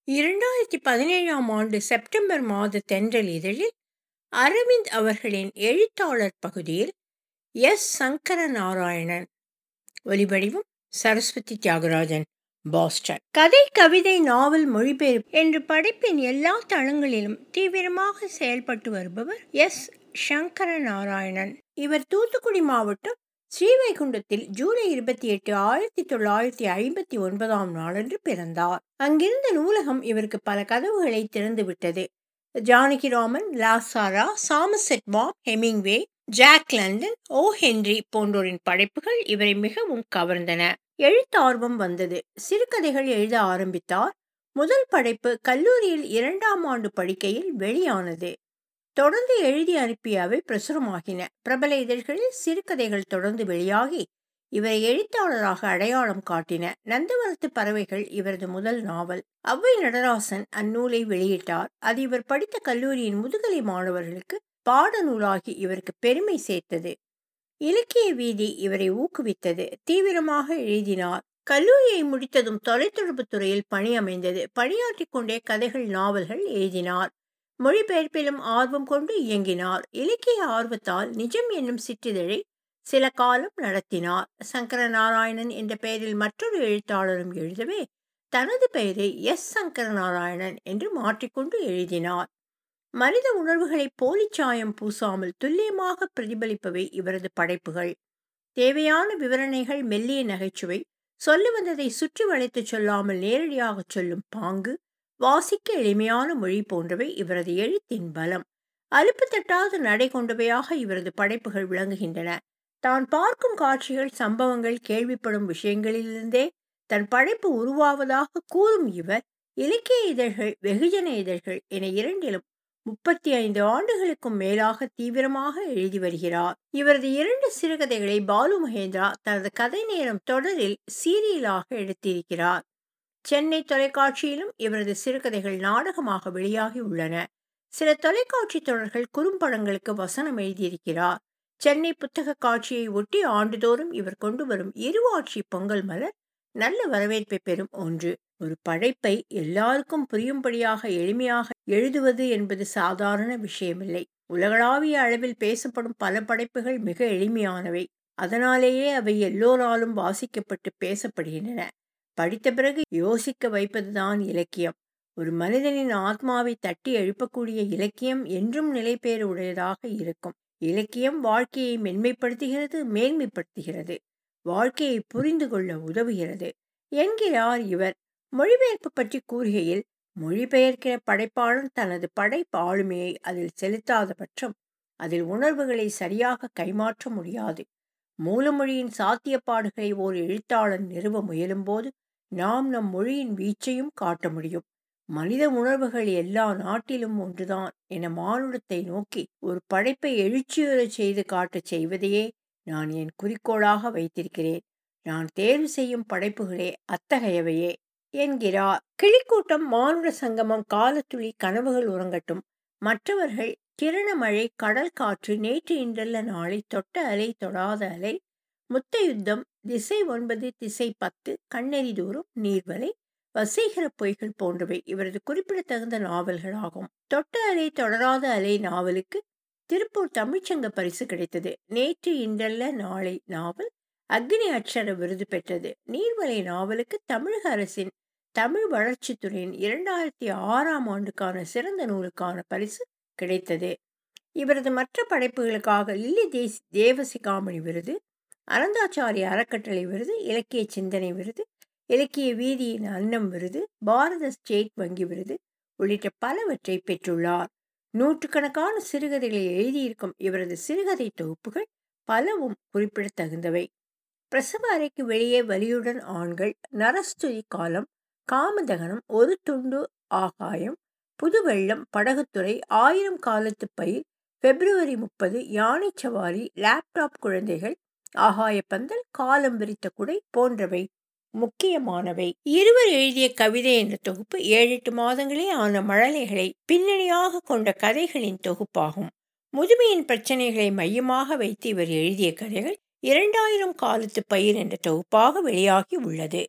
இரண்டாயிரத்தி பதினேழாம் ஆண்டு செப்டம்பர் மாத தென்றல் இதழில் அரவிந்த் அவர்களின் எழுத்தாளர் பகுதியில் எஸ் சங்கர நாராயணன் ஒலிவடிவம் சரஸ்வதி தியாகராஜன் பாஸ்டன் கதை கவிதை நாவல் மொழிபெயர்ப்பு என்று படைப்பின் எல்லா தளங்களிலும் தீவிரமாக செயல்பட்டு வருபவர் எஸ் சங்கர நாராயணன் இவர் தூத்துக்குடி மாவட்டம் ஸ்ரீவைகுண்டத்தில் ஜூலை இருபத்தி எட்டு ஆயிரத்தி தொள்ளாயிரத்தி ஐம்பத்தி ஒன்பதாம் நாளன்று பிறந்தார் அங்கிருந்த நூலகம் இவருக்கு பல கதவுகளை திறந்துவிட்டது Janakiraman Lasara Somerset Maugham Hemingway Jack London O Henry போன்றோரின் படைப்புகள் இவரை மிகவும் கவர்ந்தன எழுத்தார்வம் வந்தது சிறுகதைகள் எழுத ஆரம்பித்தார் முதல் படைப்பு கல்லூரியில் இரண்டாம் ஆண்டு படிக்கையில் வெளியானது தொடர்ந்து எழுதி அனுப்பிய அவை பிரசுரமாகின பிரபல இதழ்களில் சிறுகதைகள் தொடர்ந்து வெளியாகி இவரை எழுத்தாளராக அடையாளம் காட்டின நந்தவனத்து பறவைகள் இவரது முதல் நாவல் அவ்வை நடராசன் அந்நூலை வெளியிட்டார் அது இவர் படித்த கல்லூரியின் முதுகலை மாணவர்களுக்கு பாடநூலாகி இவருக்கு பெருமை சேர்த்தது இலக்கிய வீதி இவரை ஊக்குவித்தது தீவிரமாக எழுதினார் கல்லூரியை முடித்ததும் தொலைத்தொடர்பு துறையில் பணி அமைந்தது பணியாற்றிக் கொண்டே கதைகள் நாவல்கள் எழுதினார் மொழிபெயர்ப்பிலும் ஆர்வம் கொண்டு இயங்கினார் இலக்கிய ஆர்வத்தால் நிஜம் என்னும் சிற்றிதழை சில காலம் நடத்தினார் சங்கர நாராயணன் என்ற பெயரில் மற்றொரு எழுத்தாளரும் எழுதவே தனது பெயரை எஸ் சங்கர நாராயணன் என்று மாற்றிக்கொண்டு எழுதினார் மனித உணர்வுகளை போலிச்சாயம் பூசாமல் துல்லியமாக பிரதிபலிப்பவை இவரது படைப்புகள் தேவையான விவரணைகள் மெல்லிய நகைச்சுவை சொல்ல வந்ததை சுற்றி வளைத்து சொல்லாமல் நேரடியாக சொல்லும் பாங்கு வாசிக்க எளிமையான மொழி போன்றவை இவரது எழுத்தின் பலம் அலுப்பு தட்டாத நடை கொண்டவையாக இவரது படைப்புகள் விளங்குகின்றன தான் பார்க்கும் காட்சிகள் சம்பவங்கள் கேள்விப்படும் விஷயங்களிலிருந்தே தன் படைப்பு உருவாவதாக கூறும் இவர் இலக்கிய இதழ்கள் வெகுஜன இதழ்கள் என இரண்டிலும் முப்பத்தி ஐந்து ஆண்டுகளுக்கும் மேலாக தீவிரமாக எழுதி வருகிறார் இவரது இரண்டு சிறுகதைகளை பாலு மகேந்திரா தனது கதை நேரம் தொடரில் சீரியலாக எடுத்திருக்கிறார் சென்னை தொலைக்காட்சியிலும் இவரது சிறுகதைகள் நாடகமாக வெளியாகி உள்ளன சில தொலைக்காட்சி தொடர்கள் குறும்படங்களுக்கு வசனம் எழுதியிருக்கிறார் சென்னை புத்தக காட்சியை ஒட்டி ஆண்டுதோறும் இவர் கொண்டு வரும் இருவாட்சி பொங்கல் மலர் நல்ல வரவேற்பை பெறும் ஒன்று ஒரு படைப்பை எல்லாருக்கும் புரியும்படியாக எளிமையாக எழுதுவது என்பது சாதாரண விஷயமில்லை உலகளாவிய அளவில் பேசப்படும் பல படைப்புகள் மிக எளிமையானவை அதனாலேயே அவை எல்லோராலும் வாசிக்கப்பட்டு பேசப்படுகின்றன படித்த பிறகு யோசிக்க வைப்பதுதான் இலக்கியம் ஒரு மனிதனின் ஆத்மாவை தட்டி எழுப்பக்கூடிய இலக்கியம் என்றும் நிலைபேறு உடையதாக இருக்கும் இலக்கியம் வாழ்க்கையை மென்மைப்படுத்துகிறது மேன்மைப்படுத்துகிறது வாழ்க்கையை புரிந்து கொள்ள உதவுகிறது என்கிறார் இவர் மொழிபெயர்ப்பு பற்றி கூறுகையில் மொழிபெயர்க்கிற படைப்பாளன் தனது படைப்பு ஆளுமையை அதில் செலுத்தாத பட்சம் அதில் உணர்வுகளை சரியாக கைமாற்ற முடியாது மூலமொழியின் சாத்தியப்பாடுகளை ஓர் எழுத்தாளன் நிறுவ முயலும்போது நாம் நம் மொழியின் வீச்சையும் காட்ட முடியும் மனித உணர்வுகள் எல்லா நாட்டிலும் ஒன்றுதான் என மானுடத்தை நோக்கி ஒரு படைப்பை எழுச்சியுறச் செய்து காட்டச் செய்வதையே நான் என் குறிக்கோளாக வைத்திருக்கிறேன் நான் தேர்வு செய்யும் படைப்புகளே அத்தகையவையே என்கிறார் கிளிக்கூட்டம் மானுட சங்கமம் காலத்துளி கனவுகள் உறங்கட்டும் மற்றவர்கள் கிரணமழை கடல் காற்று நேற்று இன்றல்ல நாளை தொட்ட அலை தொடாத அலை முத்த யுத்தம் திசை ஒன்பது திசை பத்து கண்ணெறி தூரம் நீர்வலை வசீகர பொய்கள் போன்றவை இவரது குறிப்பிடத்தகுந்த நாவல்களாகும் தொட்ட அலை தொடராத அலை நாவலுக்கு திருப்பூர் தமிழ்ச்சங்க பரிசு கிடைத்தது நேற்று இன்றல்ல நாளை நாவல் அக்னி அட்சர விருது பெற்றது நீர்வலை நாவலுக்கு தமிழக அரசின் தமிழ் வளர்ச்சித்துறையின் இரண்டாயிரத்தி ஆறாம் ஆண்டுக்கான சிறந்த நூலுக்கான பரிசு கிடைத்தது இவரது மற்ற படைப்புகளுக்காக லில்லி தேசி தேவசிகாமணி விருது அனந்தாச்சாரிய அறக்கட்டளை விருது இலக்கிய சிந்தனை விருது இலக்கிய வீதியின் அன்னம் விருது பாரத ஸ்டேட் வங்கி விருது உள்ளிட்ட பலவற்றை பெற்றுள்ளார் நூற்றுக்கணக்கான சிறுகதைகளை எழுதியிருக்கும் இவரது சிறுகதை தொகுப்புகள் பலவும் குறிப்பிடத்தகுந்தவை பிரசவ அறைக்கு வெளியே வலியுடன் ஆண்கள் நரஸ்துதி காலம் காமதகனம் ஒரு துண்டு ஆகாயம் புது வெள்ளம் படகுத்துறை ஆயிரம் காலத்து பயிர் பிப்ரவரி முப்பது யானை சவாரி லேப்டாப் குழந்தைகள் ஆகாய பந்தல் காலம் விரித்த குடை போன்றவை முக்கியமானவை இருவர் எழுதிய கவிதை என்ற தொகுப்பு ஏழு எட்டு மாதங்களே ஆன மழலைகளை பின்னணியாக கொண்ட கதைகளின் தொகுப்பாகும் முதுமையின் பிரச்சனைகளை மையமாக வைத்து இவர் எழுதிய கதைகள் இரண்டாயிரம் காலத்து பயிர் என்ற தொகுப்பாக வெளியாகி உள்ளது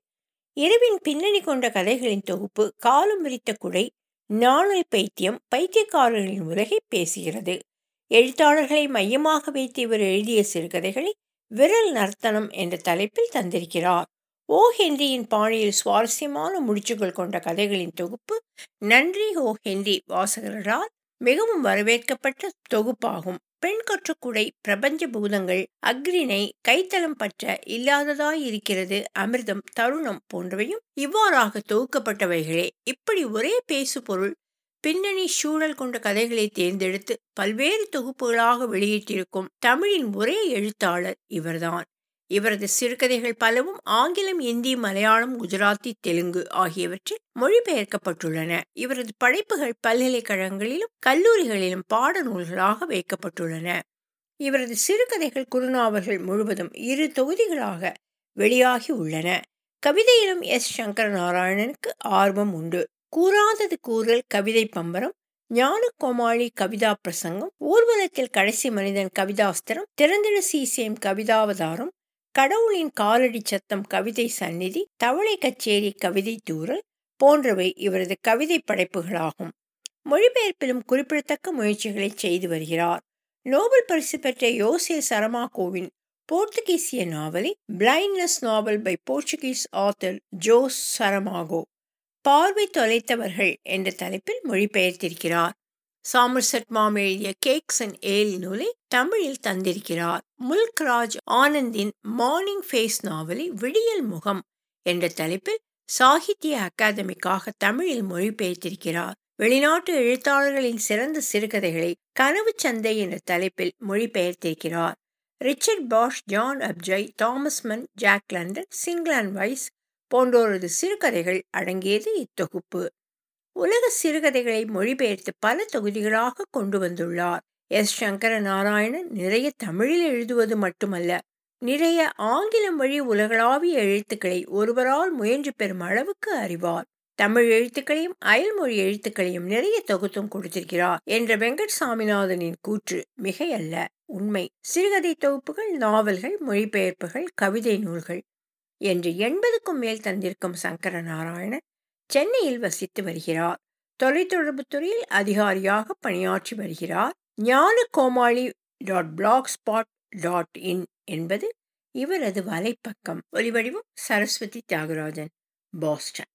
இரவின் பின்னணி கொண்ட கதைகளின் தொகுப்பு காலம் விரித்த குடை நாணல் பைத்தியம் பைத்தியக்காரர்களின் உலகை பேசுகிறது எழுத்தாளர்களை மையமாக வைத்து இவர் எழுதிய சிறுகதைகளை விரல் நர்த்தனம் என்ற தலைப்பில் தந்திருக்கிறார் ஓ ஹென்ரியின் பாணியில் சுவாரஸ்யமான முடிச்சுகள் கொண்ட கதைகளின் தொகுப்பு நன்றி ஓ ஹென்றி வாசகர்களால் மிகவும் வரவேற்கப்பட்ட தொகுப்பாகும் பெண் கற்றுக்குடை பிரபஞ்ச பூதங்கள் அக்ரிணை கைத்தளம் பற்ற இல்லாததாய் இருக்கிறது அமிர்தம் தருணம் போன்றவையும் இவ்வாறாக தொகுக்கப்பட்டவைகளே இப்படி ஒரே பேசு பொருள் பின்னணி சூழல் கொண்ட கதைகளை தேர்ந்தெடுத்து பல்வேறு தொகுப்புகளாக வெளியிட்டிருக்கும் தமிழின் ஒரே எழுத்தாளர் இவர்தான் இவரது சிறுகதைகள் பலவும் ஆங்கிலம் இந்தி மலையாளம் குஜராத்தி தெலுங்கு ஆகியவற்றில் மொழிபெயர்க்கப்பட்டுள்ளன இவரது படைப்புகள் பல்கலைக்கழகங்களிலும் கல்லூரிகளிலும் பாடநூல்களாக வைக்கப்பட்டுள்ளன இவரது சிறுகதைகள் குறுநாவல்கள் முழுவதும் இரு தொகுதிகளாக வெளியாகி உள்ளன கவிதையிலும் எஸ் சங்கர நாராயணனுக்கு ஆர்வம் உண்டு கூறாதது கூறல் கவிதை பம்பரம் ஞான கோமாளி கவிதா பிரசங்கம் ஊர்வலத்தில் கடைசி மனிதன் கவிதாஸ்திரம் திறந்திட சீசேம் கவிதாவதாரம் கடவுளின் காலடி சத்தம் கவிதை சந்நிதி தவளை கச்சேரி கவிதை தூரல் போன்றவை இவரது கவிதை படைப்புகளாகும் மொழிபெயர்ப்பிலும் குறிப்பிடத்தக்க முயற்சிகளை செய்து வருகிறார் நோபல் பரிசு பெற்ற யோசே சரமாகோவின் போர்த்துகீசிய நாவலை பிளைண்ட்னஸ் நாவல் by Portuguese author Jose Saramago பார்வை தொலைத்தவர்கள் என்ற தலைப்பில் மொழிபெயர்த்திருக்கிறார் சாமர்செட் மாம் எழுதிய கேக்ஸ் அண்ட் ஏல் நூலை தமிழில் தந்திருக்கிறார் முல்க்ராஜ் ஆனந்தின் மார்னிங் ஃபேஸ் நாவலை விடியல் முகம் என்ற தலைப்பில் சாகித்ய அகாதமிக்காக தமிழில் மொழிபெயர்த்திருக்கிறார் வெளிநாட்டு எழுத்தாளர்களின் சிறந்த சிறுகதைகளை கனவு சந்தை என்ற தலைப்பில் மொழிபெயர்த்திருக்கிறார் ரிச்சர்ட் பாஷ் ஜான் அப்ஜய் தாமஸ் மன் ஜாக் லண்டன் சிங்லான் வைஸ் போன்றோரது சிறுகதைகள் அடங்கியது இத்தொகுப்பு உலக சிறுகதைகளை மொழிபெயர்த்து பல தொகுதிகளாக கொண்டு வந்துள்ளார் எஸ் சங்கர நாராயணன் நிறைய தமிழில் எழுதுவது மட்டுமல்ல நிறைய ஆங்கிலம் வழி உலகளாவிய எழுத்துக்களை ஒருவரால் முயன்று பெறும் அளவுக்கு அறிவார் தமிழ் எழுத்துக்களையும் அயல்மொழி எழுத்துக்களையும் நிறைய தொகுத்தும் கொடுத்திருக்கிறார் என்ற வெங்கட் சாமிநாதனின் கூற்று மிகையல்ல உண்மை சிறுகதை தொகுப்புகள் நாவல்கள் மொழிபெயர்ப்புகள் கவிதை நூல்கள் என்று எண்பதுக்கும் மேல் தந்திருக்கும் சங்கர நாராயணன் சென்னையில் வசித்து வருகிறார் தொலைத்தொடர்பு துறையில் அதிகாரியாக பணியாற்றி வருகிறார் Gnana Komali dot blogspot dot in என்பது இவரது வலைப்பக்கம் ஒலிவடிவம் சரஸ்வதி தியாகராஜன் பாஸ்டன்